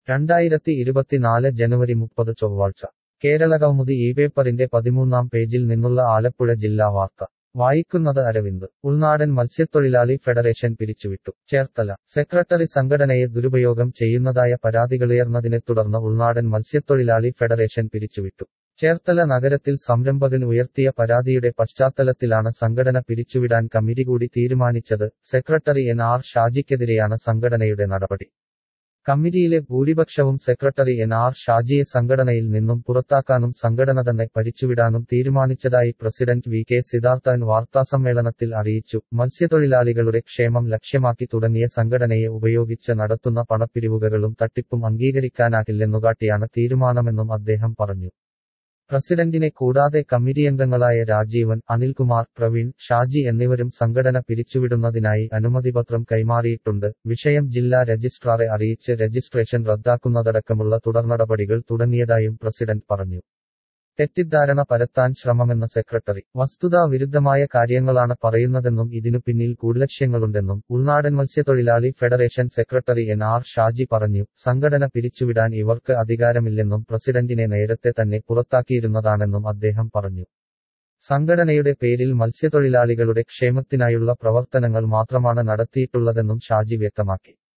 രണ്ടായിരത്തി ഇരുപത്തിനാല് ജനുവരി മുപ്പത് ചൊവ്വാഴ്ച കേരളകൗമുദി ഈ പേപ്പറിന്റെ പതിമൂന്നാം പേജിൽ നിന്നുള്ള ആലപ്പുഴ ജില്ലാ വാർത്ത വായിക്കുന്നത് അരവിന്ദ് ഉൾനാടൻ മത്സ്യത്തൊഴിലാളി ഫെഡറേഷൻ പിരിച്ചുവിട്ടു ചേർത്തല സെക്രട്ടറി സംഘടനയെ ദുരുപയോഗം ചെയ്യുന്നതായ പരാതികളുയർന്നതിനെ തുടർന്ന് ഉൾനാടൻ മത്സ്യത്തൊഴിലാളി ഫെഡറേഷൻ പിരിച്ചുവിട്ടു ചേർത്തല നഗരത്തിൽ സംരംഭകൻ ഉയർത്തിയ പരാതിയുടെ പശ്ചാത്തലത്തിലാണ് സംഘടന പിരിച്ചുവിടാൻ കമ്മിറ്റി കൂടി തീരുമാനിച്ചത് സെക്രട്ടറി എൻ ആർ ഷാജിക്കെതിരെയാണ് സംഘടനയുടെ നടപടി കമ്മിറ്റിയിലെ ഭൂരിപക്ഷവും സെക്രട്ടറി എൻ ആർ ഷാജിയെ സംഘടനയിൽ നിന്നും പുറത്താക്കാനും സംഘടന തന്നെ പരിച്ചുവിടാനും തീരുമാനിച്ചതായി പ്രസിഡന്റ് വി കെ സിദ്ധാർത്ഥൻ വാർത്താസമ്മേളനത്തിൽ അറിയിച്ചു മത്സ്യത്തൊഴിലാളികളുടെ ക്ഷേമം ലക്ഷ്യമാക്കി തുടങ്ങിയ സംഘടനയെ ഉപയോഗിച്ച് നടത്തുന്ന പണപ്പിരിവുകളും തട്ടിപ്പും അംഗീകരിക്കാനാകില്ലെന്നുകാട്ടിയാണ് തീരുമാനമെന്നും അദ്ദേഹം പറഞ്ഞു പ്രസിഡന്റിനെ കൂടാതെ കമ്മിറ്റിയംഗങ്ങളായ രാജീവൻ അനിൽകുമാർ പ്രവീൺ ഷാജി എന്നിവരും സംഘടന പിരിച്ചുവിടുന്നതിനായി അനുമതിപത്രം കൈമാറിയിട്ടുണ്ട് വിഷയം ജില്ലാ രജിസ്ട്രാറെ അറിയിച്ച് രജിസ്ട്രേഷൻ റദ്ദാക്കുന്നതടക്കമുള്ള തുടർനടപടികൾ തുടങ്ങിയതായും പ്രസിഡന്റ് പറഞ്ഞു തെറ്റിദ്ധാരണ പരത്താൻ ശ്രമമെന്ന സെക്രട്ടറി വസ്തുതാ വിരുദ്ധമായ കാര്യങ്ങളാണ് പറയുന്നതെന്നും ഇതിനു പിന്നിൽ ഗൂഢലക്ഷ്യങ്ങളുണ്ടെന്നും ഉൾനാടൻ മത്സ്യത്തൊഴിലാളി federation secretary N R Shaji പറഞ്ഞു സംഘടന പിരിച്ചുവിടാൻ ഇവർക്ക് അധികാരമില്ലെന്നും പ്രസിഡന്റിനെ നേരത്തെ തന്നെ പുറത്താക്കിയിരുന്നതാണെന്നും അദ്ദേഹം പറഞ്ഞു സംഘടനയുടെ പേരിൽ മത്സ്യത്തൊഴിലാളികളുടെ ക്ഷേമത്തിനായുള്ള പ്രവർത്തനങ്ങൾ മാത്രമാണ് നടത്തിയിട്ടുള്ളതെന്നും ഷാജി വ്യക്തമാക്കി